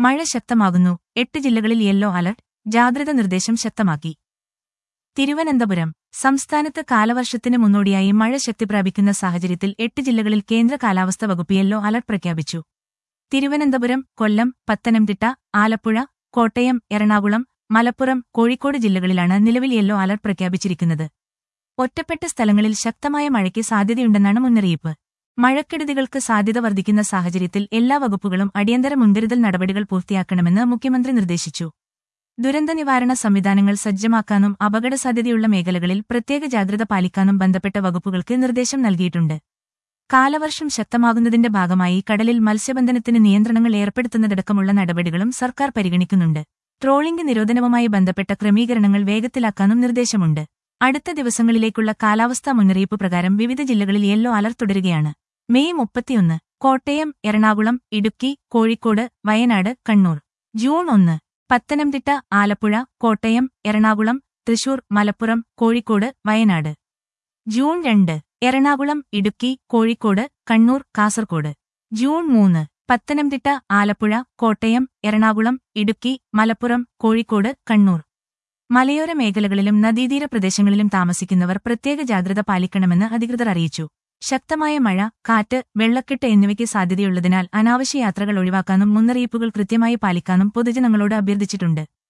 മഴ ശക്തമാകുന്നു എട്ട് ജില്ലകളിൽ യെല്ലോ അലർട്ട് ജാഗ്രത നിർദ്ദേശം ശക്തമാക്കി തിരുവനന്തപുരം സംസ്ഥാനത്ത് കാലവർഷത്തിന് മുന്നോടിയായി മഴ ശക്തി പ്രാപിക്കുന്ന സാഹചര്യത്തിൽ എട്ട് ജില്ലകളിൽ കേന്ദ്ര കാലാവസ്ഥാ വകുപ്പ് യെല്ലോ അലർട്ട് പ്രഖ്യാപിച്ചു തിരുവനന്തപുരം കൊല്ലം പത്തനംതിട്ട ആലപ്പുഴ കോട്ടയം എറണാകുളം മലപ്പുറം കോഴിക്കോട് ജില്ലകളിലാണ് നിലവിൽ യെല്ലോ അലർട്ട് പ്രഖ്യാപിച്ചിരിക്കുന്നത് ഒറ്റപ്പെട്ട സ്ഥലങ്ങളിൽ ശക്തമായ മഴയ്ക്ക് സാധ്യതയുണ്ടെന്നാണ് മുന്നറിയിപ്പ് മഴക്കെടുതികൾക്ക് സാധ്യത വർദ്ധിക്കുന്ന സാഹചര്യത്തിൽ എല്ലാ വകുപ്പുകളും അടിയന്തര മുൻകരുതൽ നടപടികൾ പൂർത്തിയാക്കണമെന്ന് മുഖ്യമന്ത്രി നിർദ്ദേശിച്ചു ദുരന്ത നിവാരണ സംവിധാനങ്ങൾ സജ്ജമാക്കാനും അപകടസാധ്യതയുള്ള മേഖലകളിൽ പ്രത്യേക ജാഗ്രത പാലിക്കാനും ബന്ധപ്പെട്ട വകുപ്പുകൾക്ക് നിർദ്ദേശം നൽകിയിട്ടുണ്ട് കാലവർഷം ശക്തമാകുന്നതിന്റെ ഭാഗമായി കടലിൽ മത്സ്യബന്ധനത്തിന് നിയന്ത്രണങ്ങൾ ഏർപ്പെടുത്തുന്നതടക്കമുള്ള നടപടികളും സർക്കാർ പരിഗണിക്കുന്നുണ്ട് ട്രോളിംഗ് നിരോധനവുമായി ബന്ധപ്പെട്ട ക്രമീകരണങ്ങൾ വേഗത്തിലാക്കാനും നിർദ്ദേശമുണ്ട് അടുത്ത ദിവസങ്ങളിലേക്കുള്ള കാലാവസ്ഥാ മുന്നറിയിപ്പ് പ്രകാരം വിവിധ ജില്ലകളിൽ യെല്ലോ അലർട്ട് തുടരുകയാണ് മെയ് മുപ്പത്തിയൊന്ന് കോട്ടയം എറണാകുളം ഇടുക്കി കോഴിക്കോട് വയനാട് കണ്ണൂർ ജൂൺ ഒന്ന് പത്തനംതിട്ട ആലപ്പുഴ കോട്ടയം എറണാകുളം തൃശൂർ മലപ്പുറം കോഴിക്കോട് വയനാട് ജൂൺ രണ്ട് എറണാകുളം ഇടുക്കി കോഴിക്കോട് കണ്ണൂർ കാസർകോട് ജൂൺ മൂന്ന് പത്തനംതിട്ട ആലപ്പുഴ കോട്ടയം എറണാകുളം ഇടുക്കി മലപ്പുറം കോഴിക്കോട് കണ്ണൂർ മലയോര മേഖലകളിലും നദീതീര പ്രദേശങ്ങളിലും താമസിക്കുന്നവർ പ്രത്യേക ജാഗ്രത പാലിക്കണമെന്ന് അധികൃതർ അറിയിച്ചു ശക്തമായ മഴ കാറ്റ് വെള്ളക്കെട്ട് എന്നിവയ്ക്ക് സാധ്യതയുള്ളതിനാൽ അനാവശ്യ യാത്രകൾ ഒഴിവാക്കാനും മുന്നറിയിപ്പുകൾ കൃത്യമായി പാലിക്കാനും പൊതുജനങ്ങളോട് അഭ്യർത്ഥിച്ചിട്ടുണ്ട്